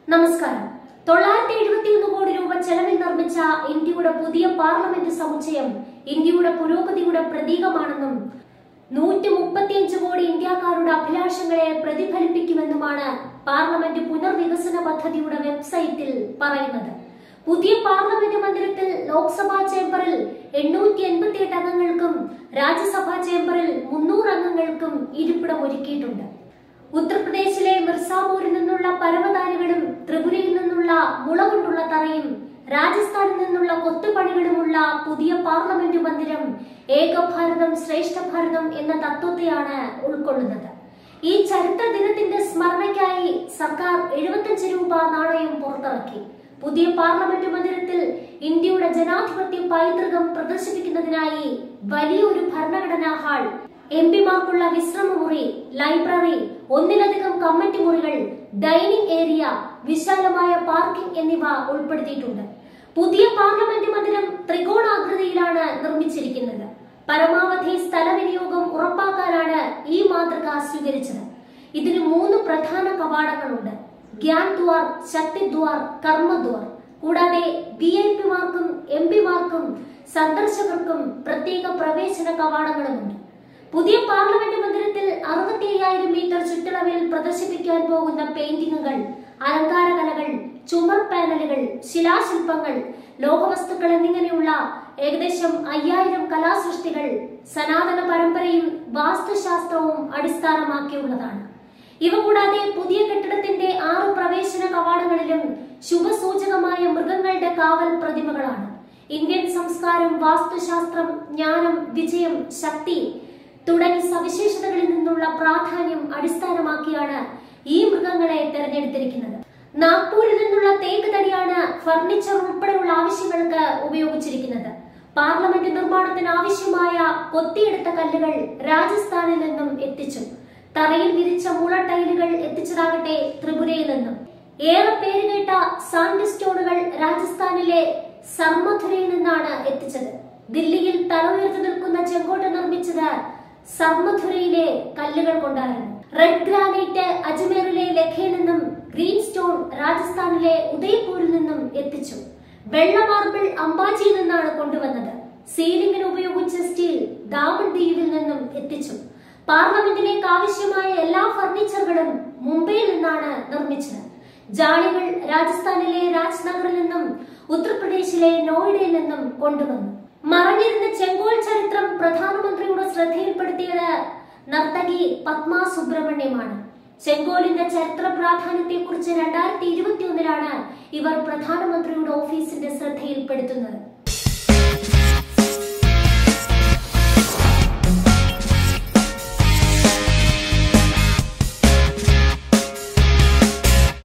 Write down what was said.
നമസ്കാരം തൊള്ളായിരത്തി എഴുപത്തിയൊന്ന് കോടി രൂപ ചെലവിൽ നിർമ്മിച്ച ഇന്ത്യയുടെ പുതിയ പാർലമെന്റ് സമുച്ചയം ഇന്ത്യയുടെ പുരോഗതിയുടെ പ്രതീകമാണെന്നും നൂറ്റി മുപ്പത്തിയഞ്ച് കോടി ഇന്ത്യക്കാരുടെ അഭിലാഷങ്ങളെ പ്രതിഫലിപ്പിക്കുമെന്നുമാണ് പാർലമെന്റ് പുനർവികസന പദ്ധതിയുടെ വെബ്സൈറ്റിൽ പറയുന്നത് പുതിയ പാർലമെന്റ് മന്ദിരത്തിൽ ലോക്സഭാ ചേംബറിൽ എണ്ണൂറ്റി എൺപത്തിയെട്ട് അംഗങ്ങൾക്കും രാജ്യസഭാ ചേംബറിൽ മുന്നൂറ് അംഗങ്ങൾക്കും ഇരിപ്പിടം ഒരുക്കിയിട്ടുണ്ട് ഉത്തർപ്രദേശിലെ മിർസാപൂരിൽ നിന്നുള്ള പരവതാനികളും ത്രിപുരയിൽ നിന്നുള്ള മുള കൊണ്ടുള്ള തറയും രാജസ്ഥാനിൽ നിന്നുള്ള കൊത്തുപണികളുമുള്ള പുതിയ പാർലമെന്റ് മന്ദിരം ഏക ഭാരതം ശ്രേഷ്ഠ ഭാരതം എന്ന തത്വത്തെയാണ് ഉൾക്കൊള്ളുന്നത് ഈ ചരിത്ര ദിനത്തിന്റെ സ്മരണയ്ക്കായി സർക്കാർ എഴുപത്തഞ്ച് രൂപ നാണയം പുറത്തിറക്കി പുതിയ പാർലമെന്റ് മന്ദിരത്തിൽ ഇന്ത്യയുടെ ജനാധിപത്യ പൈതൃകം പ്രദർശിപ്പിക്കുന്നതിനായി വലിയൊരു ഭരണഘടനാ ഹാൾ എം പിമാർക്കുള്ള വിശ്രമമുറി ലൈബ്രറി ഒന്നിലധികം കമ്മിറ്റി മുറികൾ ഡൈനിങ് ഏരിയ വിശാലമായ പാർക്കിംഗ് എന്നിവ ഉൾപ്പെടുത്തിയിട്ടുണ്ട് പുതിയ പാർലമെന്റ് മന്ദിരം ത്രികോണാകൃതിയിലാണ് നിർമ്മിച്ചിരിക്കുന്നത് പരമാവധി സ്ഥലവിനിയോഗം ഉറപ്പാക്കാനാണ് ഈ മാതൃക സ്വീകരിച്ചത് ഇതിന് മൂന്ന് പ്രധാന കവാടങ്ങളുണ്ട് ഗ്യാൻ ദ്വാർ ശക്തി ദ്വാർ കർമ്മദ്വാർ കൂടാതെ വി ഐ പിമാർക്കും എം പിമാർക്കും സന്ദർശകർക്കും പ്രത്യേക പ്രവേശന കവാടങ്ങളുമുണ്ട് പുതിയ പാർലമെന്റ് മന്ദിരത്തിൽ അറുപത്തി അയ്യായിരം മീറ്റർ ചുറ്റളവിൽ പ്രദർശിപ്പിക്കാൻ പോകുന്ന പെയിന്റിങ്ങുകൾ അലങ്കാര കലകൾ ചുമർ പാനലുകൾ ശിലാശില്പങ്ങൾ ലോകവസ്തുക്കൾ എന്നിങ്ങനെയുള്ള ഏകദേശം അയ്യായിരം കലാസൃഷ്ടികൾ സനാതന പരമ്പരയും വാസ്തുശാസ്ത്രവും അടിസ്ഥാനമാക്കിയുള്ളതാണ് ഇവ കൂടാതെ പുതിയ കെട്ടിടത്തിന്റെ ആറ് പ്രവേശന കവാടങ്ങളിലും ശുഭസൂചകമായ മൃഗങ്ങളുടെ കാവൽ പ്രതിമകളാണ് ഇന്ത്യൻ സംസ്കാരം വാസ്തുശാസ്ത്രം ജ്ഞാനം വിജയം ശക്തി തുടങ്ങി സവിശേഷതകളിൽ നിന്നുള്ള പ്രാധാന്യം അടിസ്ഥാനമാക്കിയാണ് ഈ മൃഗങ്ങളെ തെരഞ്ഞെടുത്തിരിക്കുന്നത് നാഗ്പൂരിൽ നിന്നുള്ള തേക്ക് തടിയാണ് ഫർണിച്ചർ ഉൾപ്പെടെയുള്ള ആവശ്യങ്ങൾക്ക് ഉപയോഗിച്ചിരിക്കുന്നത് പാർലമെന്റ് നിർമ്മാണത്തിന് ആവശ്യമായ കൊത്തിയെടുത്ത കല്ലുകൾ രാജസ്ഥാനിൽ നിന്നും എത്തിച്ചു തറയിൽ വിരിച്ച മുള ടൈലുകൾ എത്തിച്ചതാകട്ടെ ത്രിപുരയിൽ നിന്നും ഏറെ പേരുകേട്ട സാൻഡ് സ്റ്റോണുകൾ രാജസ്ഥാനിലെ സർമധുരയിൽ നിന്നാണ് എത്തിച്ചത് ദില്ലിയിൽ തല ഉയർത്തി നിൽക്കുന്ന ചെങ്കോട്ട നിർമ്മിച്ചത് സർമധുരയിലെ കല്ലുകൾ കൊണ്ടായിരുന്നു റെഡ് ഗ്രാനൈറ്റ് അജ്മീറിലെ ലഖയിൽ നിന്നും ഗ്രീൻ സ്റ്റോൺ രാജസ്ഥാനിലെ ഉദയ്പൂരിൽ നിന്നും എത്തിച്ചു വെള്ള മാർബിൾ അംബാജിയിൽ നിന്നാണ് കൊണ്ടുവന്നത് സീലിംഗിന് ഉപയോഗിച്ച സ്റ്റീൽ ദാമൻ ദ്വീപിൽ നിന്നും എത്തിച്ചു പാർലമെന്റിലേക്ക് ആവശ്യമായ എല്ലാ ഫർണിച്ചറുകളും മുംബൈയിൽ നിന്നാണ് നിർമ്മിച്ചത് ജാളികൾ രാജസ്ഥാനിലെ രാജ്നഗറിൽ നിന്നും ഉത്തർപ്രദേശിലെ നോയിഡയിൽ നിന്നും കൊണ്ടുവന്നു മറഞ്ഞിരുന്ന ചെങ്കോൾ ചരിത്രം പ്രധാനമന്ത്രിയുടെ ശ്രദ്ധയിൽപ്പെടുത്തിയത് നർത്തകി പത്മ സുബ്രഹ്മണ്യമാണ് ചെങ്കോലിന്റെ ചരിത്ര പ്രാധാന്യത്തെ കുറിച്ച് രണ്ടായിരത്തി ഇരുപത്തിയൊന്നിലാണ് ഇവർ പ്രധാനമന്ത്രിയുടെ ഓഫീസിന്റെ ശ്രദ്ധയിൽപ്പെടുത്തുന്നത്